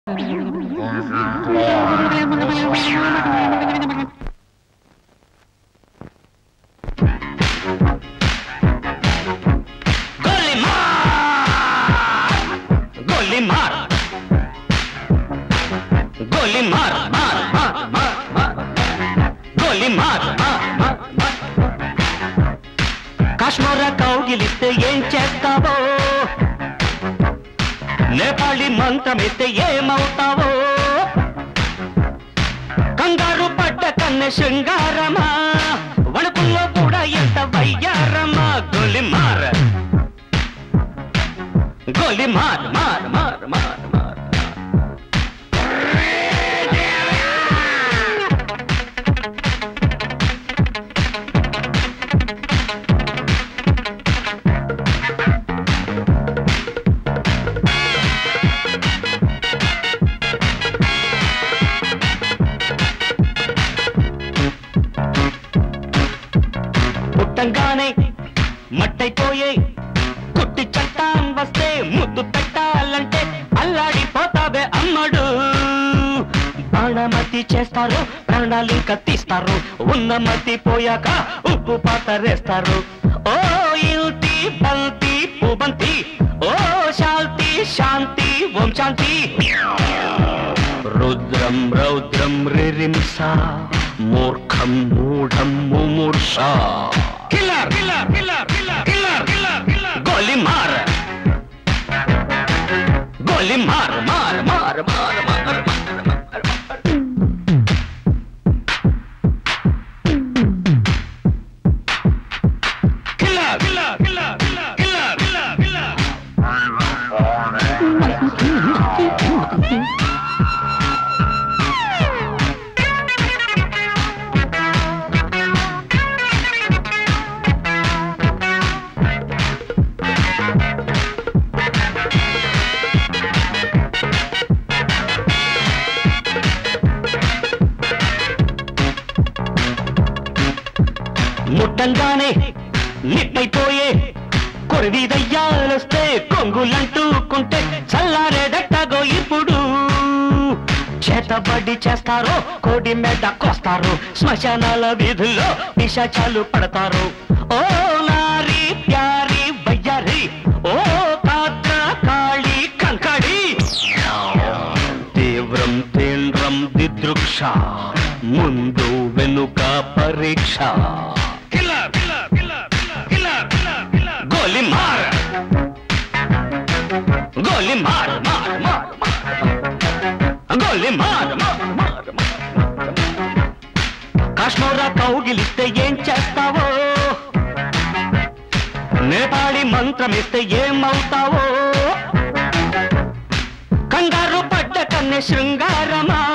గోలి మార్ గోలి మార్ గోలి మార్ మార్ మార్ మార్ మార్ గోలి మార్ మార్ మార్ మార్ కాశ్మీర కౌగిలిస్తే ఏం చేస్తావో నేపాళి మంత్రమిస్తే ఏమవుతావో కంగారు పడ్డ కన్నె శృంగారమా వణుకుల్లో కూడా ఎంత వయ్యారమా గోలి మార్ గోలి మార్ మార్ మార్ మార్ మార్ పుట్టంగానే మట్టైపోయే కుట్టి చట్టాన్ వస్తే ముద్దు పెట్టాలంటే అల్లాడిపోతావే అమ్మడు బాణమతి చేస్తారు ప్రాణాలు కత్తిస్తారు ఉన్న మతి పోయాక ఉప్పు పాతరేస్తారు ఓ యుతి బంతి పుబంతి ఓ శాంతి శాంతి ఓం శాంతి రుద్రం రౌద్రం రిరింస మూర్ఖం మూఢం ముమూర్ష killer killer killer killer killer killer killer గోలి మార్ గోలి మార్ మార్ మార్ మార్ మార్ మార్ killer killer killer killer killer killer killer ముట్టంగానే నిట్టయిపోయే కొరివి దయ్యాలొస్తే కొంగులంటూకుంటే చల్లారేదట్టగో ఇప్పుడు చేతబడి చేస్తారో కోడి మెడ కోస్తారు శ్మశానాల వీధుల్లో పిశాచాలు పడతారు ఓ నారి ప్యారి వయ్యారి ఓ కాత్ర కాళి కంకడి తీవ్రం తీవ్రం దిదృక్ష ముందు వెనుక పరీక్ష గోలి మార్ గోలి మార్ మార్ మార్ మార్ గోలి మార్ మార్ మార్ మార్ కాశ్మీర కౌగిలిస్తే ఏం చేస్తావో నేపాళి మంత్రమిస్తే ఏమవుతావో కంగారు పడ్డ కన్నె శృంగారమా